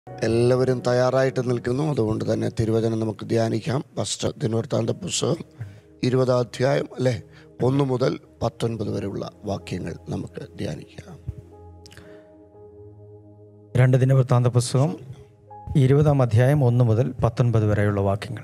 എല്ലാവരും തയ്യാറായിട്ട് നിൽക്കുന്നു അതുകൊണ്ട് തന്നെ തിരുവചനം നമുക്ക് ധ്യാനിക്കാം ഫസ്റ്റ് ദിനവൃത്താന്ത പുസ്തകം ഇരുപതാം അധ്യായം അല്ലേ ഒന്ന് മുതൽ പത്തൊൻപത് വരെയുള്ള വാക്യങ്ങൾ നമുക്ക് ധ്യാനിക്കാം രണ്ട് ദിനവൃത്താന്ത പുസ്തകം ഇരുപതാം അധ്യായം ഒന്ന് മുതൽ പത്തൊൻപത് വരെയുള്ള വാക്യങ്ങൾ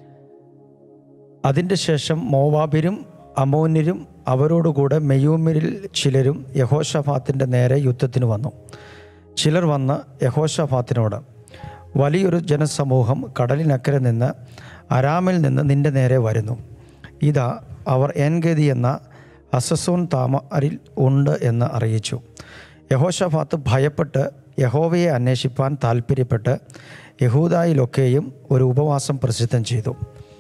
അതിൻ്റെ ശേഷം മോവാബിരും അമോന്യരും അവരോടുകൂടെ മെയൂമിരിൽ ചിലരും യഹോഷഫാത്തിൻ്റെ നേരെ യുദ്ധത്തിന് വന്നു ചിലർ വന്ന് യഹോഷഫാത്തിനോട് വലിയൊരു ജനസമൂഹം കടലിനക്കരെ നിന്ന് അരാമിൽ നിന്ന് നിന്റെ നേരെ വരുന്നു ഇതാ അവർ എൻഗതി എന്ന അസസോൻ താമരിൽ ഉണ്ട് എന്ന് അറിയിച്ചു യഹോഷഫാത്ത് ഭയപ്പെട്ട് യഹോവയെ അന്വേഷിപ്പാൻ താൽപ്പര്യപ്പെട്ട് യഹൂദായിലൊക്കെയും ഒരു ഉപവാസം പ്രസിദ്ധം ചെയ്തു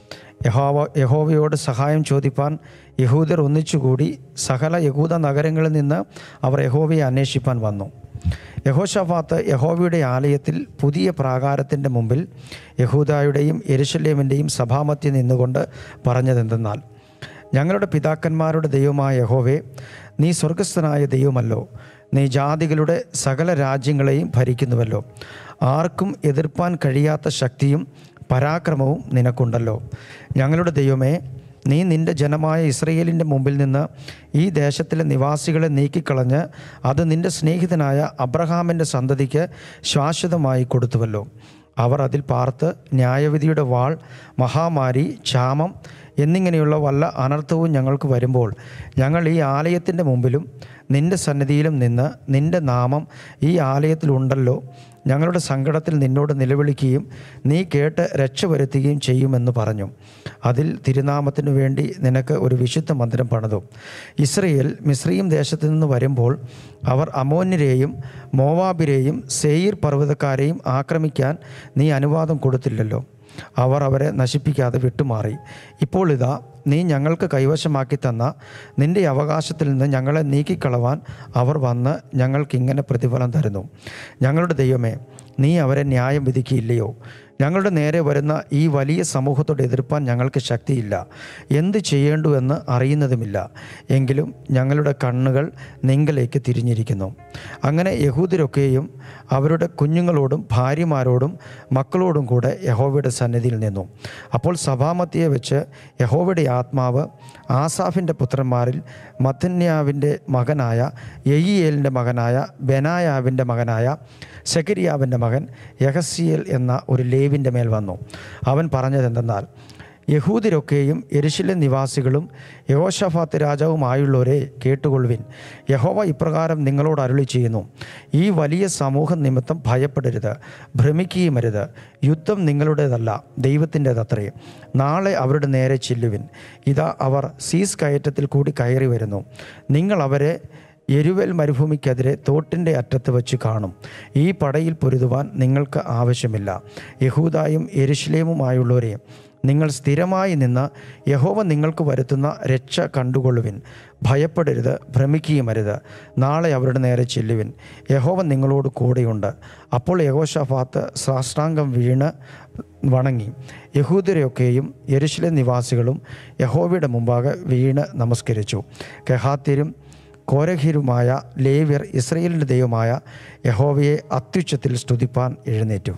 യഹോവ യഹോവയോട് സഹായം ചോദിപ്പാൻ യഹൂദർ ഒന്നിച്ചുകൂടി സകല യഹൂദ നഗരങ്ങളിൽ നിന്ന് അവർ യഹോവയെ അന്വേഷിപ്പാൻ വന്നു യഹോഷഫാത്ത് യഹോവയുടെ ആലയത്തിൽ പുതിയ പ്രാകാരത്തിൻ്റെ മുമ്പിൽ യഹൂദായുടെയും എരുശലേമിൻ്റെയും സഭാമധ്യം നിന്നുകൊണ്ട് പറഞ്ഞതെന്തെന്നാൽ ഞങ്ങളുടെ പിതാക്കന്മാരുടെ ദൈവമായ യഹോവേ നീ സ്വർഗസ്ഥനായ ദൈവമല്ലോ നീ ജാതികളുടെ സകല രാജ്യങ്ങളെയും ഭരിക്കുന്നുവല്ലോ ആർക്കും എതിർപ്പാൻ കഴിയാത്ത ശക്തിയും പരാക്രമവും നിനക്കുണ്ടല്ലോ ഞങ്ങളുടെ ദൈവമേ നീ നിന്റെ ജനമായ ഇസ്രയേലിൻ്റെ മുമ്പിൽ നിന്ന് ഈ ദേശത്തിലെ നിവാസികളെ നീക്കിക്കളഞ്ഞ് അത് നിന്റെ സ്നേഹിതനായ അബ്രഹാമിൻ്റെ സന്തതിക്ക് ശാശ്വതമായി കൊടുത്തുവല്ലോ അവർ അതിൽ പാർത്ത് ന്യായവിധിയുടെ വാൾ മഹാമാരി ക്ഷാമം എന്നിങ്ങനെയുള്ള വല്ല അനർത്ഥവും ഞങ്ങൾക്ക് വരുമ്പോൾ ഞങ്ങൾ ഈ ആലയത്തിൻ്റെ മുമ്പിലും നിന്റെ സന്നിധിയിലും നിന്ന് നിന്റെ നാമം ഈ ആലയത്തിലുണ്ടല്ലോ ഞങ്ങളുടെ സങ്കടത്തിൽ നിന്നോട് നിലവിളിക്കുകയും നീ കേട്ട് രക്ഷ വരുത്തുകയും ചെയ്യുമെന്ന് പറഞ്ഞു അതിൽ തിരുനാമത്തിനു വേണ്ടി നിനക്ക് ഒരു വിശുദ്ധ മന്ദിരം പണിതു ഇസ്രയേൽ മിശ്രീം ദേശത്തു നിന്ന് വരുമ്പോൾ അവർ അമോന്യരെയും മോവാബിരെയും സെയീർ പർവ്വതക്കാരെയും ആക്രമിക്കാൻ നീ അനുവാദം കൊടുത്തില്ലല്ലോ അവർ അവരെ നശിപ്പിക്കാതെ വിട്ടുമാറി ഇപ്പോൾ ഇതാ നീ ഞങ്ങൾക്ക് കൈവശമാക്കി തന്ന നിന്റെ അവകാശത്തിൽ നിന്ന് ഞങ്ങളെ നീക്കിക്കളവാൻ അവർ വന്ന് ഞങ്ങൾക്കിങ്ങനെ പ്രതിഫലം തരുന്നു ഞങ്ങളുടെ ദൈവമേ നീ അവരെ ന്യായം വിധിക്കില്ലയോ ഞങ്ങളുടെ നേരെ വരുന്ന ഈ വലിയ സമൂഹത്തോട് എതിർപ്പാൻ ഞങ്ങൾക്ക് ശക്തിയില്ല എന്ത് ചെയ്യേണ്ടുവെന്ന് അറിയുന്നതുമില്ല എങ്കിലും ഞങ്ങളുടെ കണ്ണുകൾ നിങ്കലേക്ക് തിരിഞ്ഞിരിക്കുന്നു അങ്ങനെ യഹൂദരൊക്കെയും അവരുടെ കുഞ്ഞുങ്ങളോടും ഭാര്യമാരോടും മക്കളോടും കൂടെ യഹോവയുടെ സന്നിധിയിൽ നിന്നു അപ്പോൾ സഭാമത്തിയെ വെച്ച് യഹോവയുടെ ആത്മാവ് ആസാഫിൻ്റെ പുത്രന്മാരിൽ മത്തന്യാവിൻ്റെ മകനായ യെയിയേലിൻ്റെ മകനായ ബെനായാവിൻ്റെ മകനായ സെക്കരിയാവിൻ്റെ മകൻ യഹസിയേൽ എന്ന ഒരു ലേവിൻ്റെ മേൽ വന്നു അവൻ പറഞ്ഞതെന്തെന്നാൽ യഹൂദിരൊക്കെയും എരിശിലെ നിവാസികളും യഹോഷഫാത്ത് രാജാവുമായുള്ളവരെ കേട്ടുകൊള്ളുവിൻ യഹോവ ഇപ്രകാരം നിങ്ങളോട് അരുളി ചെയ്യുന്നു ഈ വലിയ സമൂഹം നിമിത്തം ഭയപ്പെടരുത് ഭ്രമിക്കുകയുമരുത് യുദ്ധം നിങ്ങളുടേതല്ല ദൈവത്തിൻ്റെതത്രേ നാളെ അവരുടെ നേരെ ചെല്ലുവിൻ ഇതാ അവർ സീസ് കയറ്റത്തിൽ കൂടി കയറി വരുന്നു നിങ്ങൾ അവരെ എരുവൽ മരുഭൂമിക്കെതിരെ തോട്ടിൻ്റെ അറ്റത്ത് വച്ച് കാണും ഈ പടയിൽ പൊരുതുവാൻ നിങ്ങൾക്ക് ആവശ്യമില്ല യഹൂദായും എരുഷലേമുമായുള്ളവരെ നിങ്ങൾ സ്ഥിരമായി നിന്ന് യഹോവ നിങ്ങൾക്ക് വരുത്തുന്ന രക്ഷ കണ്ടുകൊള്ളുവിൻ ഭയപ്പെടരുത് ഭ്രമിക്കുകയുമരുത് നാളെ അവരുടെ നേരെ ചെല്ലുവിൻ യഹോവ നിങ്ങളോട് കൂടെയുണ്ട് അപ്പോൾ യഹോഷഫാത്ത് സാഷ്ടാംഗം വീണ് വണങ്ങി യഹൂദരെയൊക്കെയും യെരുശലേം നിവാസികളും യഹോവയുടെ മുമ്പാകെ വീണ് നമസ്കരിച്ചു കെഹാത്യരും കോരഹിരുമായ ലേവ്യർ ഇസ്രയേലിൻ്റെ ദൈവമായ യഹോവയെ അത്യുച്ചത്തിൽ സ്തുതിപ്പാൻ എഴുന്നേറ്റു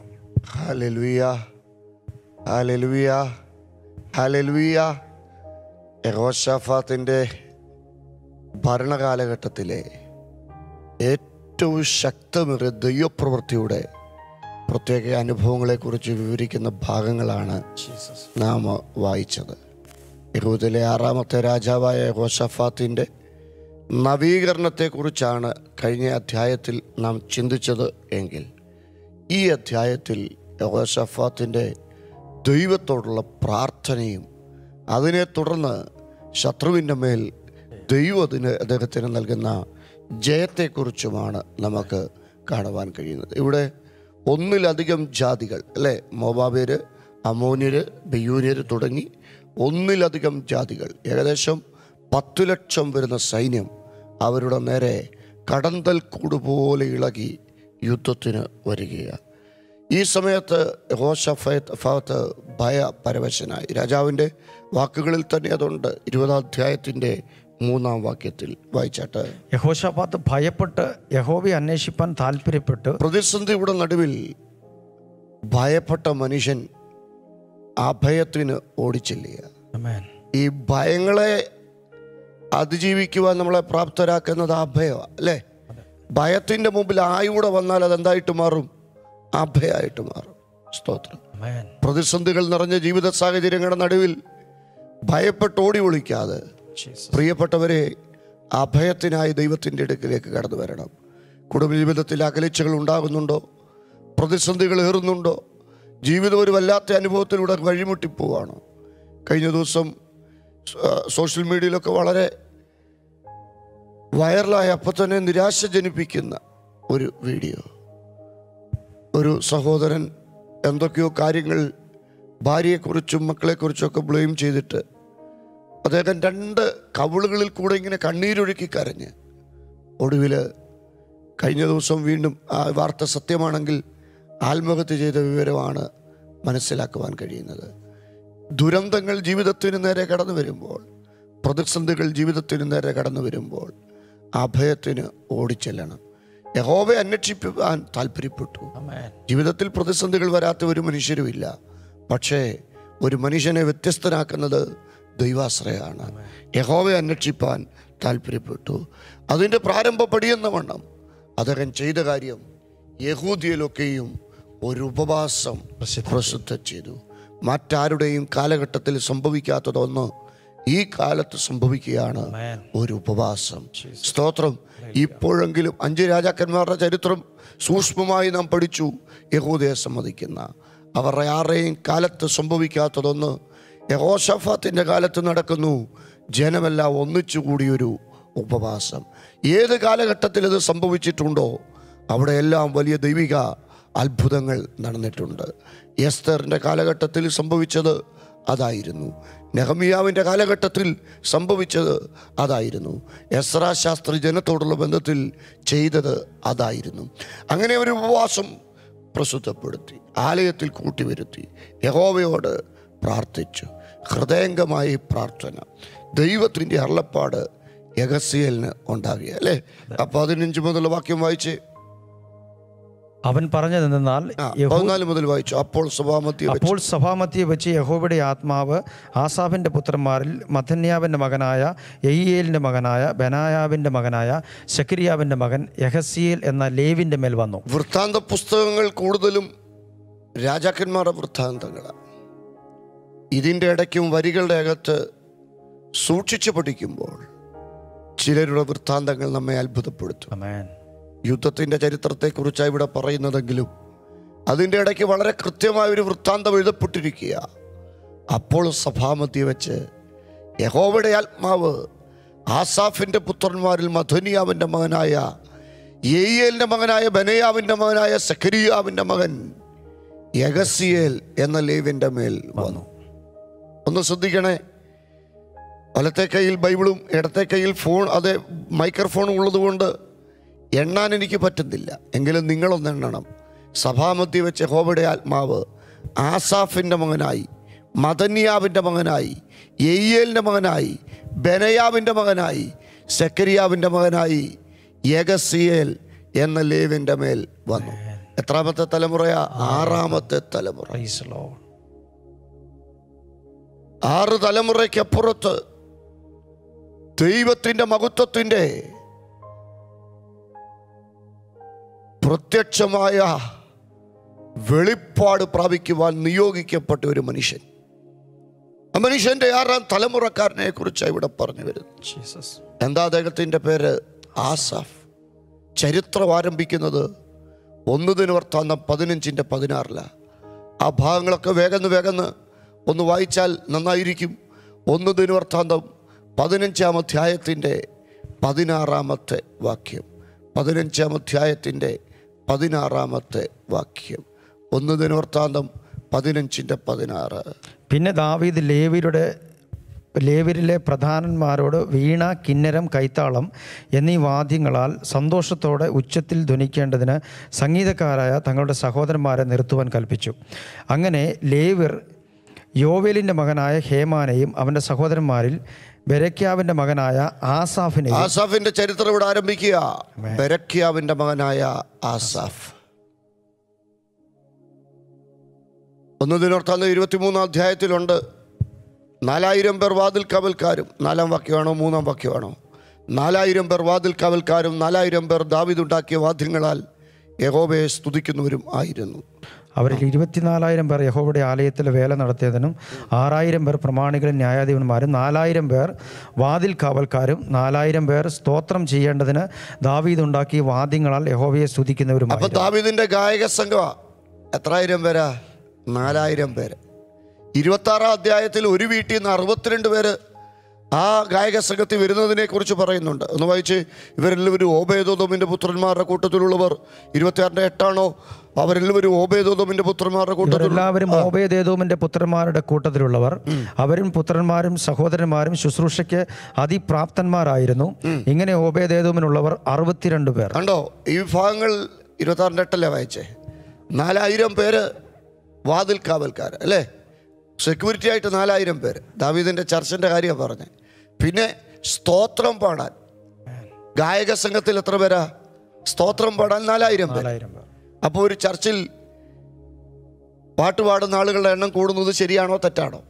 ഹാലലുയ ഹാലലുയ ഹാലലുയ യഹോഷാഫാത്തിൻ്റെ ഭരണകാലഘട്ടത്തിലെ ഏറ്റവും ശക്തമേറിയ ദൈവപ്രവൃത്തിയുടെ പ്രത്യേക അനുഭവങ്ങളെക്കുറിച്ച് വിവരിക്കുന്ന ഭാഗങ്ങളാണ് നാം വായിച്ചത് യഹൂദിലെ ആറാമത്തെ രാജാവായ യഹോഷഫാത്തിൻ്റെ നവീകരണത്തെക്കുറിച്ചാണ് കഴിഞ്ഞ അധ്യായത്തിൽ നാം ചിന്തിച്ചത് എങ്കിൽ ഈ അധ്യായത്തിൽ യഹോഷഫാത്തിൻ്റെ ദൈവത്തോടുള്ള പ്രാർത്ഥനയും അതിനെ തുടർന്ന് ശത്രുവിൻ്റെ മേൽ ദൈവത്തിന് അദ്ദേഹത്തിന് നൽകുന്ന ജയത്തെക്കുറിച്ചുമാണ് നമുക്ക് കാണുവാൻ കഴിയുന്നത് ഇവിടെ ഒന്നിലധികം ജാതികൾ അല്ലേ മോബാബേര് അമോന്യര് ബിയൂന്യര് തുടങ്ങി ഒന്നിലധികം ജാതികൾ ഏകദേശം പത്തു ലക്ഷം വരുന്ന സൈന്യം അവരുടെ നേരെ കടന്തൽ കൂട് പോലെ ഇളകി യുദ്ധത്തിന് വരികയാണ് ഈ സമയത്ത് ഹോഷഫത്ത് ഫാത്ത് ഭയ പരവശനായി രാജാവിൻ്റെ വാക്കുകളിൽ തന്നെ അതുണ്ട് ഇരുപതാം അധ്യായത്തിൻ്റെ മൂന്നാം വാക്യത്തിൽ വായിച്ചാട്ട് യഹോഷാപാത്ത് ഭയപ്പെട്ട് യഹോവയെ അന്വേഷിപ്പാൻ താല്പര്യപ്പെട്ട് പ്രതിസന്ധിയുടെ നടുവിൽ ഭയപ്പെട്ട മനുഷ്യൻ അഭയത്തിന് ഓടിച്ചെല്ലുക അമേൻ ഈ ഭയങ്ങളെ അതിജീവിക്കുവാൻ നമ്മളെ പ്രാപ്തരാക്കുന്നത് അഭയമാണ് അല്ലേ ഭയത്തിൻ്റെ മുമ്പിൽ ആയൂടെ വന്നാൽ അതെന്തായിട്ട് മാറും അഭയമായിട്ട് മാറും സ്തോത്രം അമേൻ പ്രതിസന്ധികൾ നിറഞ്ഞ ജീവിത സാഹചര്യങ്ങളുടെ നടുവിൽ ഭയപ്പെട്ട് ഓടി ഒളിക്കാതെ ജീസസ് പ്രിയപ്പെട്ടവരെ അഭയത്തിനായി ദൈവത്തിൻ്റെ അടുക്കിലേക്ക് കടന്നു വരണം കുടുംബ ജീവിതത്തിൽ അകലിച്ചകൾ ഉണ്ടാകുന്നുണ്ടോ പ്രതിസന്ധികൾ ഏറുന്നുണ്ടോ ജീവിതം ഒരു വല്ലാത്ത അനുഭവത്തിലൂടെ വഴിമുട്ടിപ്പോവാണോ കഴിഞ്ഞ ദിവസം സ- സോഷ്യൽ മീഡിയയിലൊക്കെ വളരെ വൈറലായ അപ്പം തന്നെ നിരാശ ജനിപ്പിക്കുന്ന ഒരു വീഡിയോ ഒരു സഹോദരൻ എന്തൊക്കെയോ കാര്യങ്ങൾ ഭാര്യയെക്കുറിച്ചും മക്കളെക്കുറിച്ചൊക്കെ ബ്ലെയിം ചെയ്തിട്ട് അദ്ദേഹം രണ്ട് കവിളുകളിൽ കൂടെ ഇങ്ങനെ കണ്ണീരൊഴുക്കി കരഞ്ഞ് ഒടുവിൽ കഴിഞ്ഞ ദിവസം വീണ്ടും ആ വാർത്ത സത്യമാണെങ്കിൽ ആത്മഹത്യ ചെയ്ത വിവരമാണ് മനസ്സിലാക്കുവാൻ കഴിയുന്നത് ദുരന്തങ്ങൾ ജീവിതത്തിന് നേരെ കടന്നു വരുമ്പോൾ പ്രതിസന്ധികൾ ജീവിതത്തിന് നേരെ കടന്നു വരുമ്പോൾ അഭയത്തിന് ഓടിച്ചെല്ലണം യഹോവയെ അന്വേഷിപ്പാൻ താല്പര്യപ്പെട്ടു അമേൻ ജീവിതത്തിൽ പ്രതിസന്ധികൾ വരാത്ത ഒരു മനുഷ്യരുമില്ല പക്ഷേ ഒരു മനുഷ്യനെ വ്യത്യസ്തനാക്കുന്നത് ദൈവാശ്രയമാണ് യഹോവയെ അന്വേഷിപ്പാൻ താല്പര്യപ്പെട്ടു അതിൻ്റെ പ്രാരംഭ പടിയെന്ന വണ്ണം അദ്ദേഹം ചെയ്ത കാര്യം യഹൂദിയയിലൊക്കെയും ഒരു ഉപവാസം പ്രസിദ്ധം ചെയ്തു മറ്റാരുടെയും കാലഘട്ടത്തിൽ സംഭവിക്കാത്തതൊന്ന് ഈ കാലത്ത് സംഭവിക്കുകയാണ് അമേൻ ഒരു ഉപവാസം സ്തോത്രം ഇപ്പോഴെങ്കിലും അഞ്ച് രാജാക്കന്മാരുടെ ചരിത്രം സൂക്ഷ്മമായി നാം പഠിച്ചു യഹൂദയെ സമ്മതിക്കുന്ന അവരുടെ ആരുടെയും കാലത്ത് സംഭവിക്കാത്തതൊന്ന് യഹോഷഫാത്തിൻ്റെ കാലത്ത് നടക്കുന്നു ജനമെല്ലാം ഒന്നിച്ചുകൂടിയൊരു ഉപവാസം ഏത് കാലഘട്ടത്തിൽ ഇത് സംഭവിച്ചിട്ടുണ്ടോ അവിടെയെല്ലാം വലിയ ദൈവിക അത്ഭുതങ്ങൾ നടന്നിട്ടുണ്ട് എസ്തറിൻ്റെ കാലഘട്ടത്തിൽ സംഭവിച്ചത് അതായിരുന്നു നെഹമിയാവിൻ്റെ കാലഘട്ടത്തിൽ സംഭവിച്ചത് അതായിരുന്നു എസ്ര ശാസ്ത്രി ജനത്തോടുള്ള ബന്ധത്തിൽ ചെയ്തത് അതായിരുന്നു അങ്ങനെ ഒരു ഉപവാസം പ്രസിദ്ധപ്പെടുത്തി ആലയത്തിൽ കൂട്ടിവരുത്തി യഹോവയോട് പ്രാർത്ഥിച്ചു ഹൃദയംഗമായി പ്രാർത്ഥന ദൈവത്തിൻ്റെ അരുളപ്പാട് യഗസിയലിന് ഉണ്ടാകുക അല്ലേ അപ്പോൾ പതിനഞ്ച് മുതലുള്ള വാക്യം വായിച്ച് അവൻ പറഞ്ഞതെന്നാൽ ആ യഹൂ- പതിനാല് മുതൽ വായിച്ചു അപ്പോൾ സഭാമധ്യ അപ്പോൾ സഭാമധ്യെ വെച്ച് യഹോബയുടെ ആത്മാവ് ആസാഫിന്റെ പുത്രന്മാരിൽ മഥന്യാവിന്റെ മകനായ യെയ്യേലിന്റെ മകനായ ബനായാവിന്റെ മകനായ ശക്രിയാവിന്റെ മകൻ യഹസിയേൽ എന്ന ലേവിന്റെ മേൽ വന്നു വൃത്താന്ത പുസ്തകങ്ങൾ കൂടുതലും രാജാക്കന്മാരുടെ വൃത്താന്തങ്ങളാണ് ഇതിൻ്റെ ഇടയ്ക്കും വരികളുടെ അകത്ത് സൂക്ഷിച്ചു പഠിക്കുമ്പോൾ ചിലരുടെ വൃത്താന്തങ്ങൾ നമ്മെ അത്ഭുതപ്പെടുത്തും അമേൻ യുദ്ധത്തിൻ്റെ ചരിത്രത്തെക്കുറിച്ചാണ് ഇവിടെ പറയുന്നതെങ്കിലും അതിൻ്റെ ഇടയ്ക്ക് വളരെ കൃത്യമായ ഒരു വൃത്താന്തം എഴുതപ്പെട്ടിരിക്കുക അപ്പോൾ സഭാമധ്യ വെച്ച് യഹോവയുടെ ആത്മാവ് ആസാഫിൻ്റെ പുത്രന്മാരിൽ മധുനിയാവിൻ്റെ മകനായ യേയേലിൻ്റെ മകനായ ബനയാവിൻ്റെ മകനായ സഖരിയാവിൻ്റെ മകൻ യഗസിയേൽ എന്ന ലേവിൻ്റെ മേൽ വന്നു ഒന്ന് ശ്രദ്ധിക്കണേ വലത്തെ കയ്യിൽ ബൈബിളും ഇടത്തെ കയ്യിൽ ഫോൺ അതെ മൈക്രോഫോണും ഉള്ളതുകൊണ്ട് എണ്ണാൻ എനിക്ക് പറ്റുന്നില്ല എങ്കിലും നിങ്ങളൊന്ന് എണ്ണണം സഭാമധ്യ വെച്ച് ഹോബയുടെ ആത്മാവ് ആസാഫിൻ്റെ മകനായി മദന്യാവിൻ്റെ മകനായി യെയ്യേലിൻ്റെ മകനായി ബനയാവിൻ്റെ മകനായി സെക്കരിയാവിൻ്റെ മകനായി യഗസിയേൽ എന്ന ലേവിൻ്റെ മേൽ വന്നു എത്രാമത്തെ തലമുറയാ ആറാമത്തെ തലമുറ Praise the Lord. ആറ് തലമുറയ്ക്കപ്പുറത്ത് ദൈവത്തിൻ്റെ മഹത്വത്തിൻ്റെ പ്രത്യക്ഷമായ വെളിപ്പാട് പ്രാപിക്കുവാൻ നിയോഗിക്കപ്പെട്ട ഒരു മനുഷ്യൻ ആ മനുഷ്യന്റെ ആറാം തലമുറക്കാരനെ കുറിച്ചാണ് ഇവിടെ പറഞ്ഞു വരുന്നത് Jesus. എന്താ അദ്ദേഹത്തിൻ്റെ പേര് ആസാഫ് ചരിത്രം ആരംഭിക്കുന്നത് ഒന്ന് ദിന വർത്താന്തം പതിനഞ്ചിൻ്റെ പതിനാറിലാണ് ആ ഭാഗങ്ങളൊക്കെ വേഗന്ന് വേഗന്ന് ഒന്ന് വായിച്ചാൽ നന്നായിരിക്കും ഒന്ന് ദിന വർത്താന്തം പതിനഞ്ചാം അധ്യായത്തിൻ്റെ പതിനാറാമത്തെ വാക്യം പതിനഞ്ചാം അധ്യായത്തിൻ്റെ പതിനാറാമത്തെ വാക്യം ഒന്ന് ദിന വർത്താന്തം പതിനഞ്ചിൻ്റെ പതിനാറ് പിന്നെ ദാവീദ് ലേവിയുടെ ലേവരിലെ പ്രധാനന്മാരോട് വീണ കിന്നരം കൈത്താളം എന്നീ വാദ്യങ്ങളാൽ സന്തോഷത്തോടെ ഉച്ചത്തിൽ ധ്വനിക്കേണ്ടതിന് സംഗീതക്കാരായ തങ്ങളുടെ സഹോദരന്മാരെ നിർത്തുവാൻ കൽപ്പിച്ചു അങ്ങനെ ലേവിർ യോവേലിൻ്റെ മകനായ ഹേമാനെയും അവൻ്റെ സഹോദരന്മാരിൽ ബെരക്യാവിൻ്റെ മകനായ ആസാഫിനെയും ആസാഫിന്റെ ചരിത്രം ഇവിടെ ആരംഭിക്കുക ബെരക്യാവിന്റെ മകനായ ആസാഫ് ഒന്ന് ദിനോർത്താന്ത ഇരുപത്തിമൂന്നാം അധ്യായത്തിലുണ്ട് നാലായിരം പേർ വാതിൽ കാവൽക്കാരും നാലാം വാക്യമാണോ മൂന്നാം വാക്യമാണോ നാലായിരം പേർ വാതിൽ കാവൽക്കാരും നാലായിരം പേർ ദാവിദുണ്ടാക്കിയ വാദ്യങ്ങളാൽ യഹോബയെ സ്തുതിക്കുന്നവരും ആയിരുന്നു അവരിൽ ഇരുപത്തിനാലായിരം പേർ യഹോവയുടെ ആലയത്തിൽ വേല നടത്തിയതിനും ആറായിരം പേർ പ്രമാണികളും ന്യായാധിപന്മാരും നാലായിരം പേർ വാതിൽ കാവൽക്കാരും നാലായിരം പേർ സ്തോത്രം ചെയ്യേണ്ടതിന് ദാവീദുണ്ടാക്കിയ വാദ്യങ്ങളാൽ യഹോവയെ സ്തുതിക്കുന്നവരുമായി അപ്പൊ ദാവിദിന്റെ ഗായക സംഘമാ എത്രായിരം പേരാ നാലായിരം പേര് ഇരുപത്തി ആറാം അധ്യായത്തിൽ ഒരു വീട്ടിൽ നിന്ന് അറുപത്തിരണ്ട് പേര് ആ ഗായക സംഘത്തിൽ വരുന്നതിനെ കുറിച്ച് പറയുന്നുണ്ട് ഒന്ന് വായിച്ച് ഇവരെല്ലാവരും ഓബേദോദോമിന്റെ പുത്രന്മാരുടെ കൂട്ടത്തിലുള്ളവർ ഇരുപത്തിയാറിന്റെ എട്ടാണോ അവരെല്ലാവരും ഓബേദോദോമിന്റെ പുത്രന്മാരുടെ കൂട്ടത്തിൽ ഇവരെല്ലാവരും ഓബേദേദോമിന്റെ പുത്രന്മാരുടെ കൂട്ടത്തിലുള്ളവർ അവരും പുത്രന്മാരും സഹോദരന്മാരും ശുശ്രൂഷയ്ക്ക് അതിപ്രാപ്തന്മാരായിരുന്നു ഇങ്ങനെ ഓബേദേദോമിനുള്ളവർ അറുപത്തിരണ്ട് പേർ കണ്ടോ ഈ വിഭാഗങ്ങൾ ഇരുപത്താറിൻ്റെ എട്ടല്ലേ വായിച്ചേ നാലായിരം പേര് വാതിൽ കാവൽക്കാർ അല്ലേ സെക്യൂരിറ്റി ആയിട്ട് നാലായിരം പേര് ദാവീദിൻ്റെ ചർച്ചിൻ്റെ കാര്യമാണ് പറഞ്ഞത് പിന്നെ സ്തോത്രം പാടാൻ ഗായക സംഘത്തിൽ എത്ര പേരാ സ്തോത്രം പാടാൻ നാലായിരം പേര് നാലായിരം പേർ അപ്പോൾ ഒരു ചർച്ചിൽ പാട്ട് പാടുന്ന ആളുകളുടെ എണ്ണം കൂടുന്നത് ശരിയാണോ തെറ്റാണോ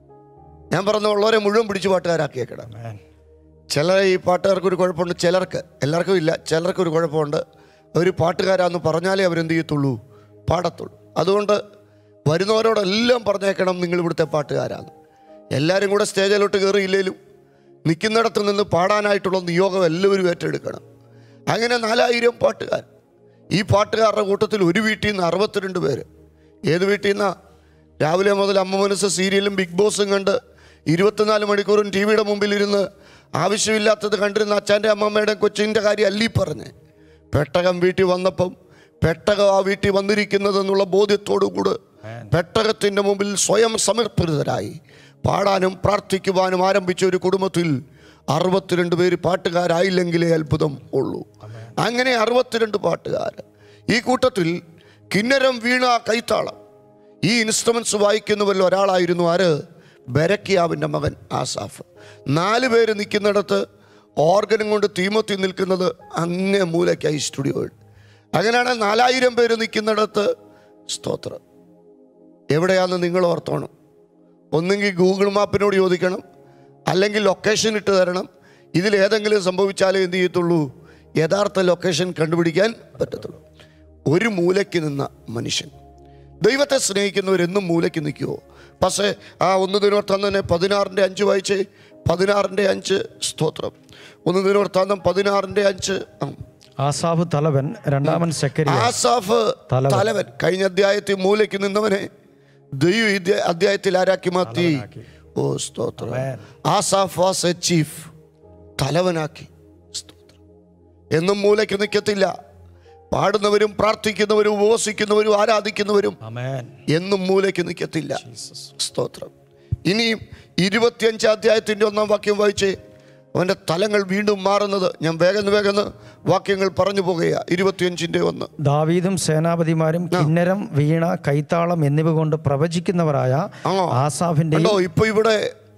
ഞാൻ പറഞ്ഞ ഉള്ളവരെ മുഴുവൻ പിടിച്ച് പാട്ടുകാരാക്കിയേക്കണം ആമേൻ. ചില ഈ പാട്ടുകാർക്ക് ഒരു കുഴപ്പമുണ്ട് ചിലർക്ക് എല്ലാവർക്കും ഇല്ല ചിലർക്ക് ഒരു കുഴപ്പമുണ്ട് അവർ പാട്ടുകാരാന്ന് പറഞ്ഞാലേ അവരെന്ത് ചെയ്യത്തുള്ളൂ പാടത്തുള്ളൂ അതുകൊണ്ട് വരുന്നവരോടെല്ലാം പറഞ്ഞേക്കണം നിങ്ങൾ ഇവിടുത്തെ പാട്ടുകാരാണ് എല്ലാവരും കൂടെ സ്റ്റേജിലോട്ട് കയറിയില്ലേലും നിൽക്കുന്നിടത്ത് നിന്ന് പാടാനായിട്ടുള്ള നിയോഗം എല്ലാവരും ഏറ്റെടുക്കണം അങ്ങനെ നാലായിരം പാട്ടുകാർ ഈ പാട്ടുകാരുടെ കൂട്ടത്തിൽ ഒരു വീട്ടിൽ നിന്ന് അറുപത്തിരണ്ട് പേര് ഏത് വീട്ടിൽ നിന്നാ രാവിലെ മുതൽ അമ്മ മനസ്സ് സീരിയലും ബിഗ് ബോസും കണ്ട് ഇരുപത്തിനാല് മണിക്കൂറും ടി വിയുടെ മുമ്പിലിരുന്ന് ആവശ്യമില്ലാത്തത് കണ്ടിരുന്ന അച്ഛൻ്റെ അമ്മമ്മയുടെ കൊച്ചിൻ്റെ കാര്യം അല്ലീ പറഞ്ഞ് പെട്ടകം വീട്ടിൽ വന്നപ്പം പെട്ടകം ആ വീട്ടിൽ വന്നിരിക്കുന്നതെന്നുള്ള ബോധ്യത്തോടുകൂടെ പെട്ടകത്തിൻ്റെ മുമ്പിൽ സ്വയം സമർപ്പിതരായി പാടാനും പ്രാർത്ഥിക്കുവാനും ആരംഭിച്ച ഒരു കുടുംബത്തിൽ അറുപത്തിരണ്ട് പേര് പാട്ടുകാരായില്ലെങ്കിലേ അത്ഭുതം ഉള്ളൂ അങ്ങനെ അറുപത്തിരണ്ട് പാട്ടുകാർ ഈ കൂട്ടത്തിൽ കിന്നരം വീണ കൈത്താളം ഈ ഇൻസ്ട്രുമെന്റ്സ് വായിക്കുന്നവരിൽ ഒരാളായിരുന്നു ആര് ബരക്കിയാവിൻ്റെ മകൻ ആസാഫ് നാല് പേര് നിൽക്കുന്നിടത്ത് ഓർഗനും കൊണ്ട് തീമത്തി നിൽക്കുന്നത് അങ്ങേ മൂലയ്ക്കായി സ്റ്റുഡിയോയിൽ അങ്ങനെയാണ് നാലായിരം പേര് നിൽക്കുന്നിടത്ത് സ്തോത്രം എവിടെയാണെന്ന് നിങ്ങൾ ഓർത്തോണം ഒന്നെങ്കിൽ ഗൂഗിൾ മാപ്പിനോട് ചോദിക്കണം അല്ലെങ്കിൽ ലൊക്കേഷൻ ഇട്ട് തരണം ഇതിലേതെങ്കിലും സംഭവിച്ചാലേ എന്ത് ചെയ്യത്തുള്ളൂ യഥാർത്ഥ ലൊക്കേഷൻ കണ്ടുപിടിക്കാൻ പറ്റത്തുള്ളൂ ഒരു മൂലയ്ക്ക് നിന്ന മനുഷ്യൻ ദൈവത്തെ സ്നേഹിക്കുന്നവരെന്നും മൂലയ്ക്ക് നിൽക്കുമോ പക്ഷേ ആ ഒന്ന് ദിനോർത്താൻ തന്നെ പതിനാറിൻ്റെ അഞ്ച് വായിച്ചേ പതിനാറിൻ്റെ അഞ്ച് സ്തോത്രം ഒന്ന് ദിനോർത്താന്തം പതിനാറിൻ്റെ അഞ്ച് ആ. ആസാഫ് തലവൻ രണ്ടാമൻ സെക്കരിയ ആസാഫ് തലവൻ. തലവൻ കഴിഞ്ഞ അധ്യായത്തിൽ മൂലയ്ക്ക് നിന്നവനെ ദൈവം ഈ അധ്യാ- അധ്യായത്തിൽ ആരാക്കി മാറ്റി ഓ സ്തോത്രം Amen. Asaph was a chief തലവനാക്കി സ്തോത്രം എന്നും മൂലയ്ക്ക് നിൽക്കത്തില്ല പാടുന്നവരും പ്രാർത്ഥിക്കുന്നവരും ഉപവസിക്കുന്നവരും ആരാധിക്കുന്നവരും അമേൻ എന്നും മൂലയ്ക്ക് നിൽക്കത്തില്ല ജീസസ് സ്തോത്രം ഇനിയും ഇരുപത്തിയഞ്ച് അധ്യായത്തിൻ്റെ ഒന്നാം വാക്യം വായിച്ചേ അവൻ്റെ തലങ്ങൾ വീണ്ടും മാറുന്നത് ഞാൻ വേഗം വേഗം വാക്യങ്ങൾ പറഞ്ഞു പോകുക ഇരുപത്തിയഞ്ചിൻ്റെ ഒന്ന് ദാവീദും സേനാപതിമാരും കിന്നരം വീണ കൈത്താളം എന്നിവ കൊണ്ട് പ്രവചിക്കുന്നവരായ ആ. ആസാഫിന്റെയും കണ്ടോ ഇപ്പൊ ഇവിടെ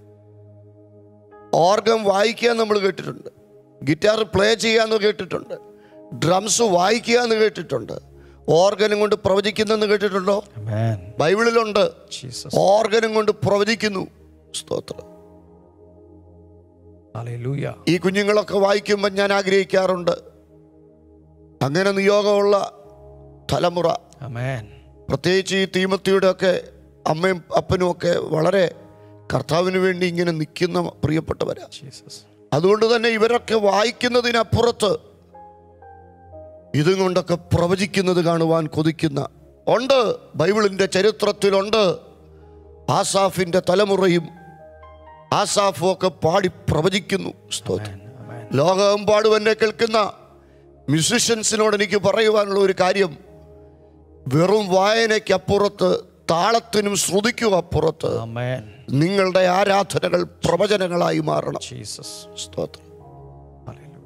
ഓർഗൻ വായിക്കുക നമ്മൾ കേട്ടിട്ടുണ്ട് ഗിറ്റാർ പ്ലേ ചെയ്യാന്ന് കേട്ടിട്ടുണ്ട് ഡ്രംസ് വായിക്കുക എന്ന് കേട്ടിട്ടുണ്ട് ഓർഗനും കൊണ്ട് പ്രവചിക്കുന്നെന്ന് കേട്ടിട്ടുണ്ടോ അമേൻ ബൈബിളിലുണ്ട് ജീസസ് ഓർഗനും കൊണ്ട് പ്രവചിക്കുന്നു സ്തോത്രം ഹല്ലേലൂയ ഈ കുഞ്ഞുങ്ങളൊക്കെ വായിക്കുമ്പോൾ ഞാൻ ആഗ്രഹിക്കാറുണ്ട് അങ്ങനെ നിയോഗമുള്ള തലമുറ അമേൻ പ്രത്യേകിച്ച് ഈ തീമത്തിയുടെ ഒക്കെ അമ്മയും അപ്പനും ഒക്കെ വളരെ കർത്താവിന് വേണ്ടി ഇങ്ങനെ നിൽക്കുന്ന പ്രിയപ്പെട്ടവരാ ജീസസ് അതുകൊണ്ട് തന്നെ ഇവരൊക്കെ വായിക്കുന്നതിനപ്പുറത്ത് ഇതും കൊണ്ടൊക്കെ പ്രവചിക്കുന്നത് കാണുവാൻ കൊതിക്കുന്ന ഉണ്ട് ബൈബിളിൻ്റെ ചരിത്രത്തിലുണ്ട് ആസാഫിൻ്റെ തലമുറയും ആസാഫും ഒക്കെ പാടി പ്രവചിക്കുന്നു സ്തോത്രം അമേൻ ലോകമെമ്പാടും എന്നെ കേൾക്കുന്ന മ്യൂസിഷ്യൻസിനോട് എനിക്ക് പറയുവാനുള്ള ഒരു കാര്യം വെറും വായനയ്ക്കപ്പുറത്ത് താളത്തിനും ശ്രുതിക്കും അപ്പുറത്ത് അമേൻ നിങ്ങളുടെ ആരാധനകൾ പ്രവചനങ്ങളായി മാറണം ജീസസ് സ്തോത്രം ഹല്ലേലൂയ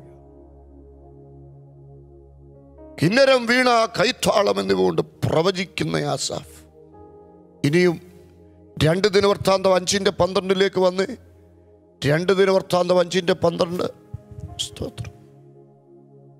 കിന്നരം വീണ കൈത്താളം എന്നിവ പ്രവചിക്കുന്ന ആസാഫ് ഇനിയും രണ്ട് ദിനവൃത്താന്തം അഞ്ചിൻ്റെ പന്ത്രണ്ടിലേക്ക് വന്ന് രണ്ട് ദിനവൃത്താന്തം അഞ്ചിൻ്റെ പന്ത്രണ്ട് സ്തോത്രം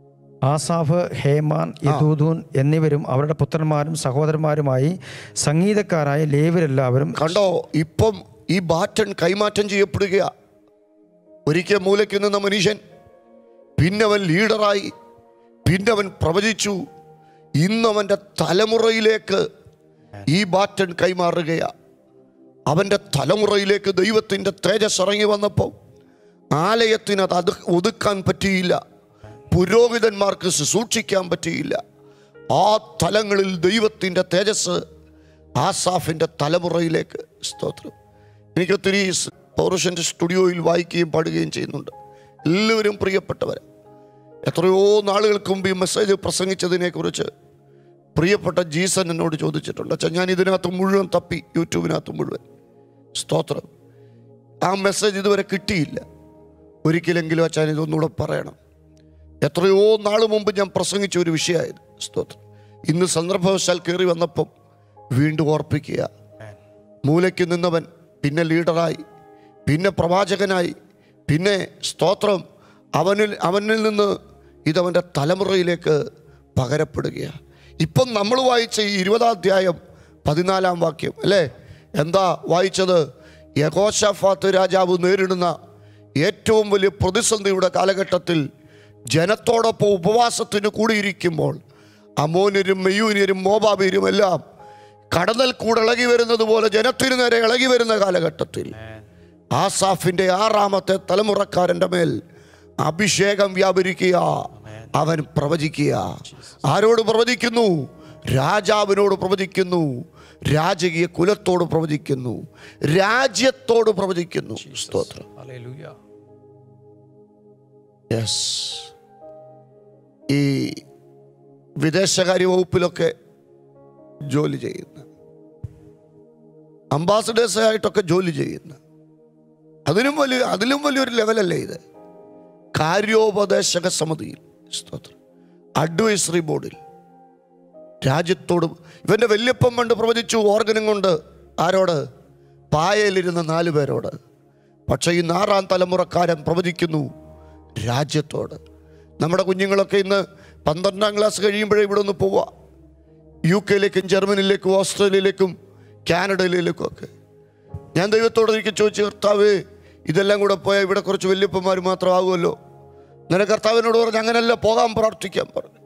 ആസാഫ് ഹേമാൻ യദൂദൂൻ എന്നിവരും അവരുടെ പുത്രന്മാരും സഹോദരന്മാരുമായി സംഗീതക്കാരായ ലേവരെല്ലാവരും കണ്ടോ ഇപ്പം ഈ ബാറ്റൺ കൈമാറ്റം ചെയ്യപ്പെടുക ഒരിക്കൽ മൂലയ്ക്ക് നിന്ന മനുഷ്യൻ പിന്നവൻ ലീഡറായി പിന്നവൻ പ്രവചിച്ചു ഇന്നവൻ്റെ തലമുറയിലേക്ക് ഈ ബാറ്റൺ കൈമാറുകയാ അവൻ്റെ തലമുറയിലേക്ക് ദൈവത്തിൻ്റെ തേജസ് ഇറങ്ങി വന്നപ്പോൾ ആലയത്തിന് അത് അത് ഒതുക്കാൻ പറ്റിയില്ല പുരോഹിതന്മാർക്ക് സൂക്ഷിക്കാൻ പറ്റിയില്ല ആ തലങ്ങളിൽ ദൈവത്തിൻ്റെ തേജസ് ആസാഫിൻ്റെ തലമുറയിലേക്ക് സ്തോത്രം എനിക്കൊത്തിരി സ് പൗരുഷൻ്റെ സ്റ്റുഡിയോയിൽ വായിക്കുകയും പാടുകയും ചെയ്യുന്നുണ്ട് എല്ലാവരും പ്രിയപ്പെട്ടവർ എത്രയോ നാളുകൾക്ക് മുമ്പ് ഈ മെസ്സേജ് പ്രസംഗിച്ചതിനെക്കുറിച്ച് പ്രിയപ്പെട്ട ജീസൻ എന്നോട് ചോദിച്ചിട്ടുണ്ട് അച്ഛാ ഞാൻ ഇതിനകത്ത് മുഴുവൻ തപ്പി യൂട്യൂബിനകത്ത് മുഴുവൻ സ്തോത്രം ആ മെസ്സേജ് ഇതുവരെ കിട്ടിയില്ല ഒരിക്കലെങ്കിലും അച്ഛൻ ഇതൊന്നുകൂടെ പറയണം എത്രയോ നാൾ മുമ്പ് ഞാൻ പ്രസംഗിച്ച ഒരു വിഷയമായത് സ്തോത്രം ഇന്ന് സന്ദർഭവശാൽ കയറി വന്നപ്പം വീണ്ടും ഓർപ്പിക്കുക മൂലയ്ക്ക് നിന്നവൻ പിന്നെ ലീഡറായി പിന്നെ പ്രവാചകനായി പിന്നെ സ്തോത്രം അവനിൽ അവനിൽ നിന്ന് ഇതവൻ്റെ തലമുറയിലേക്ക് പകരപ്പെടുകയാണ് ഇപ്പം നമ്മൾ വായിച്ച ഈ ഇരുപതാം അധ്യായം പതിനാലാം വാക്യം അല്ലേ എന്താ വായിച്ചത് യഹോഷഫാത്ത് രാജാവ് നേരിടുന്ന ഏറ്റവും വലിയ പ്രതിസന്ധിയുടെ കാലഘട്ടത്തിൽ ജനത്തോടൊപ്പം ഉപവാസത്തിന് കൂടിയിരിക്കുമ്പോൾ അമോനരും മെയ്യൂനരും മോബാബീരും എല്ലാം കടന്നൽ കൂടെ ഇളകി വരുന്നത് പോലെ ജനത്തിനു നേരെ ഇളകി വരുന്ന കാലഘട്ടത്തിൽ ആസാഫിന്റെ ആറാമത്തെ തലമുറക്കാരൻ്റെ മേൽ അഭിഷേകം വ്യാപരിക്കുക അവൻ പ്രവചിക്കുക ആരോട് പ്രവചിക്കുന്നു രാജാവിനോട് പ്രവചിക്കുന്നു രാജകീയ കുലത്തോട് പ്രവചിക്കുന്നു രാജ്യത്തോട് പ്രവചിക്കുന്നു സ്തോത്രം യെസ് ഈ വിദേശകാര്യ വകുപ്പിലൊക്കെ ജോലി ചെയ്യുന്ന അംബാസഡേഴ്സായിട്ടൊക്കെ ജോലി ചെയ്യുന്ന അതിനും വലിയ അതിലും വലിയൊരു ലെവലല്ലേ ഇത് കാര്യോപദേശക സമിതിയിൽ സ്തോത്രം അഡ്വൈസറി ബോർഡിൽ രാജ്യത്തോട് ഇവന്റെ വല്യപ്പം പണ്ട് പ്രവചിച്ചു ഓർഗനും കൊണ്ട് ആരോട് പായയിലിരുന്ന നാലു പേരോട് പക്ഷേ ഈ ആറാം തലമുറക്കാരൻ പ്രവചിക്കുന്നു രാജ്യത്തോട് നമ്മുടെ കുഞ്ഞുങ്ങളൊക്കെ ഇന്ന് പന്ത്രണ്ടാം ക്ലാസ് കഴിയുമ്പോഴേ ഇവിടെ ഒന്ന് പോവുക യു കെയിലേക്കും ജർമ്മനിയിലേക്കും ഓസ്ട്രേലിയയിലേക്കും കാനഡയിലേക്കും ഒക്കെ ഞാൻ ദൈവത്തോട് എനിക്ക് ചോദിച്ചു കർത്താവ് ഇതെല്ലാം കൂടെ പോയാൽ ഇവിടെ കുറച്ച് വല്യപ്പന്മാർ മാത്രമാകുമല്ലോ അങ്ങനെ കർത്താവിനോട് പറഞ്ഞു അങ്ങനെയല്ല പോകാൻ പ്രാർത്ഥിക്കാൻ പറഞ്ഞു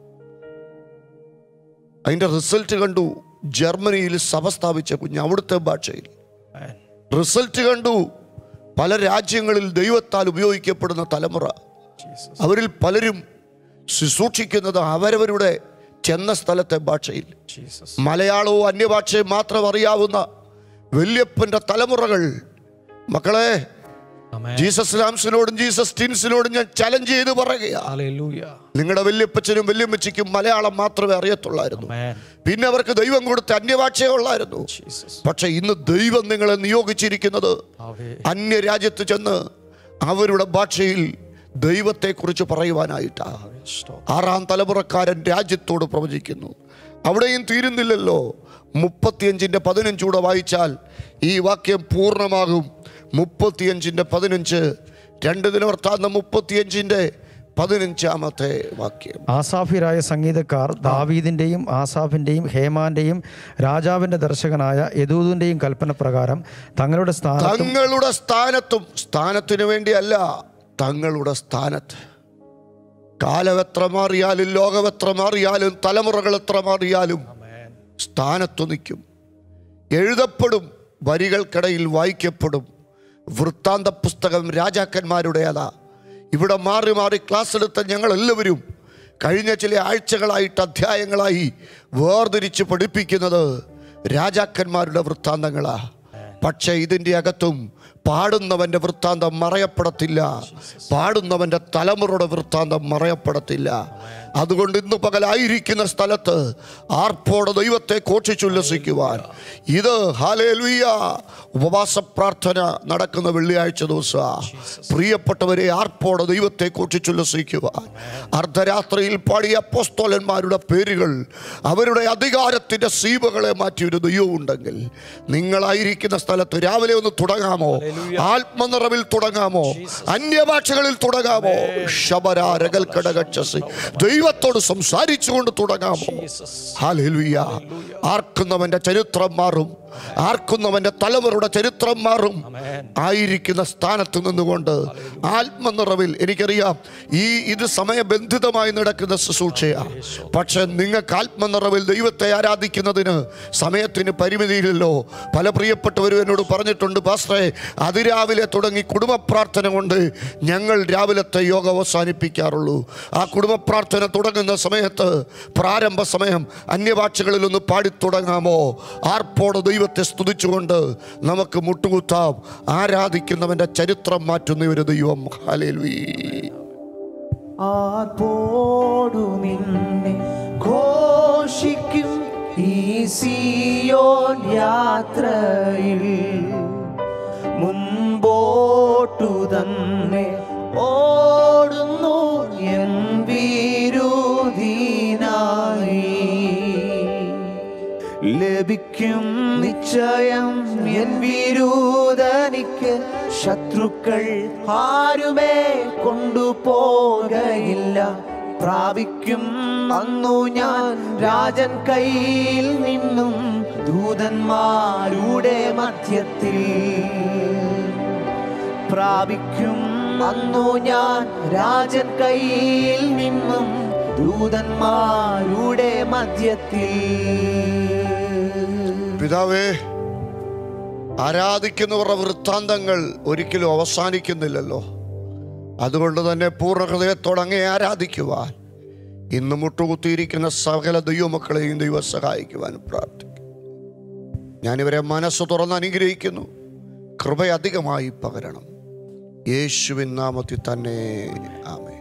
അതിൻ്റെ റിസൾട്ട് കണ്ടു ജർമ്മനിയിൽ സഭ സ്ഥാപിച്ച കുഞ്ഞ് അവിടുത്തെ ഭാഷയിൽ റിസൾട്ട് കണ്ടു പല രാജ്യങ്ങളിൽ ദൈവത്താൽ ഉപയോഗിക്കപ്പെടുന്ന തലമുറ അവരിൽ പലരും ശുശ്രൂഷിക്കുന്നത് അവരവരുടെ ചെന്ന സ്ഥലത്തെ ഭാഷയിൽ മലയാളവും അന്യഭാഷയും മാത്രം അറിയാവുന്ന വല്യപ്പൻ്റെ തലമുറകൾ മക്കളെ ജീസസ് ലാംസിനോടും ജീസസ് ടീൻസിനോടും ഞാൻ ചലഞ്ച് ചെയ്ത് പറയുകയാണ് നിങ്ങളുടെ വല്യപ്പച്ചനും വല്യമ്മച്ചിക്കും മലയാളം മാത്രമേ അറിയത്തുള്ളായിരുന്നു പിന്നെ അവർക്ക് ദൈവം കൊടുത്ത അന്യഭാഷയേ ഉള്ളായിരുന്നു പക്ഷെ ഇന്ന് ദൈവം നിങ്ങളെ നിയോഗിച്ചിരിക്കുന്നത് അന്യ രാജ്യത്ത് ചെന്ന് അവരുടെ ഭാഷയിൽ ദൈവത്തെക്കുറിച്ച് പറയുവാനായിട്ടാ ആറാം തലമുറക്കാരൻ രാജ്യത്തോട് പ്രവചിക്കുന്നു അവിടെയും തീരുന്നില്ലല്ലോ മുപ്പത്തിയഞ്ചിൻ്റെ പതിനഞ്ചൂടെ വായിച്ചാൽ ഈ വാക്യം പൂർണ്ണമാകും മുപ്പത്തിയഞ്ചിൻ്റെ പതിനഞ്ച് രണ്ട് ദിനവൃത്താന്തം മുപ്പത്തിയഞ്ചിൻ്റെ പതിനഞ്ചാമത്തെ വാക്യം ആസാഫിരായ സംഗീതക്കാർ ദാവീദിന്റെയും ആസാഫിന്റെയും ഹേമാന്റെയും രാജാവിന്റെ ദർശകനായ യദൂദിന്റെയും കൽപ്പന പ്രകാരം തങ്ങളുടെ സ്ഥാനത്തും തങ്ങളുടെ സ്ഥാനത്തും സ്ഥാനത്തിനു വേണ്ടിയല്ല തങ്ങളുടെ സ്ഥാനത്ത് കാലം എത്ര മാറിയാലും ലോകം എത്ര മാറിയാലും തലമുറകൾ എത്ര മാറിയാലും സ്ഥാനത്തു നിൽക്കും എഴുതപ്പെടും വരികൾക്കിടയിൽ വായിക്കപ്പെടും വൃത്താന്ത പുസ്തകം രാജാക്കന്മാരുടേതാ ഇവിടെ മാറി മാറി ക്ലാസ് എടുത്ത ഞങ്ങൾ എല്ലാവരും കഴിഞ്ഞ ചില ആഴ്ചകളായിട്ട് അധ്യായങ്ങളായി വേർതിരിച്ച് പഠിപ്പിക്കുന്നത് രാജാക്കന്മാരുടെ വൃത്താന്തങ്ങളാ പക്ഷേ ഇതിൻ്റെ അകത്തും പാടുന്നവൻ്റെ വൃത്താന്തം മറയപ്പെടത്തില്ല പാടുന്നവൻ്റെ തലമുറയുടെ വൃത്താന്തം മറയപ്പെടത്തില്ല അതുകൊണ്ട് ഇന്ന് പകലായിരിക്കുന്ന സ്ഥലത്ത് ആർപ്പോടെ ദൈവത്തെ കോഷിച്ചുല്ലസിക്കുവാൻ ഇത് ഹാലേലുയ്യ ഉപവാസ പ്രാർത്ഥന നടക്കുന്ന വെള്ളിയാഴ്ച ദിവസം പ്രിയപ്പെട്ടവരെ ആർപ്പോടെ ദൈവത്തെ കോഷിച്ചുല്ലസിക്കുവാൻ അർദ്ധരാത്രിയിൽ പാടിയ അപ്പോസ്തോലന്മാരുടെ പേരുകൾ അവരുടെ അധികാരത്തിൻ്റെ സീമകളെ മാറ്റിയൊരു ദൈവമുണ്ടെങ്കിൽ നിങ്ങളായിരിക്കുന്ന സ്ഥലത്ത് രാവിലെ ഒന്ന് തുടങ്ങാമോ ആത്മനിറവിൽ തുടങ്ങാമോ അന്യഭാഷകളിൽ തുടങ്ങാമോ ശബരാരകൽക്കടകച്ചസി ദൈവത്തോട് സംസാരിച്ചുകൊണ്ട് തുടങ്ങാമോ ഹാലേലുയ്യ ആർക്കുന്നവന്റെ ചരിത്രം മാറും ആർക്കുന്നവന്റെ തലമുറയുടെ ചരിത്രം മാറും ആയിരിക്കുന്ന സ്ഥാനത്ത് നിന്നുകൊണ്ട് ആത്മനിറവിൽ എനിക്കറിയാം ഈ ഇത് സമയബന്ധിതമായി നടക്കുന്ന ശുശ്രൂഷയാ പക്ഷെ നിങ്ങൾക്ക് ആത്മനിറവിൽ ദൈവത്തെ ആരാധിക്കുന്നതിന് സമയത്തിന് പരിമിതിയില്ലല്ലോ പല പ്രിയപ്പെട്ടവരും എന്നോട് പറഞ്ഞിട്ടുണ്ട് പാസ്റ്ററെ അതിരാവിലെ തുടങ്ങി കുടുംബ പ്രാർത്ഥന കൊണ്ട് ഞങ്ങൾ രാവിലത്തെ യോഗ അവസാനിപ്പിക്കാറുള്ളൂ ആ കുടുംബ പ്രാർത്ഥന തുടങ്ങുന്ന സമയത്ത് പ്രാരംഭ സമയം അന്യഭാഷകളിൽ ഒന്ന് പാടിത്തുടങ്ങാമോ ആർപ്പോടെ ദൈവത്തെ സ്തുതിച്ചുകൊണ്ട് നമുക്ക് മുട്ടുകുത്താം ആരാധിക്കുന്നവന്റെ ചരിത്രം മാറ്റുന്ന ഒരു ദൈവം ഹലേൽവീ ആർപ്പോടു നിന്നെ ഘോഷിക്കും ഈ സിയോൻ യാത്രയിൽ മുൻപോട്ടു തന്നെ ഓടുന്നു എൻ വിരുദീനായി ലഭിക്കും നിശ്ചയം എൻ വിരൂതനിക്ക് ശത്രുക്കൾ ആരുമേ കൊണ്ടുപോകയില്ല പ്രാപിക്കും അന്നു ഞാൻ രാജൻ കയ്യിൽ നിന്നും ദൂതന്മാരുടെ മധ്യത്തിൽ പ്രാപിക്കും അന്നു ഞാൻ രാജൻ കയ്യിൽ നിന്നും ദൂതന്മാരുടെ മധ്യത്തിൽ പിതാവേ ആരാധിക്കുന്നവരുടെ വൃത്താന്തങ്ങൾ ഒരിക്കലും അവസാനിക്കുന്നില്ലല്ലോ അതുകൊണ്ട് തന്നെ പൂർണ്ണ ഹൃദയത്തോടെ അങ്ങേ ആരാധിക്കുവാൻ ഇന്ന് മുട്ടുകുത്തിയിരിക്കുന്ന സകല ദൈവമക്കളെയും ദൈവം സഹായിക്കുവാൻ പ്രാർത്ഥിക്കും ഞാനിവരെ മനസ്സ് തുറന്ന് അനുഗ്രഹിക്കുന്നു കൃപ അധികമായി പകരണം യേശുവിൻ നാമത്തിൽ തന്നെ ആമേ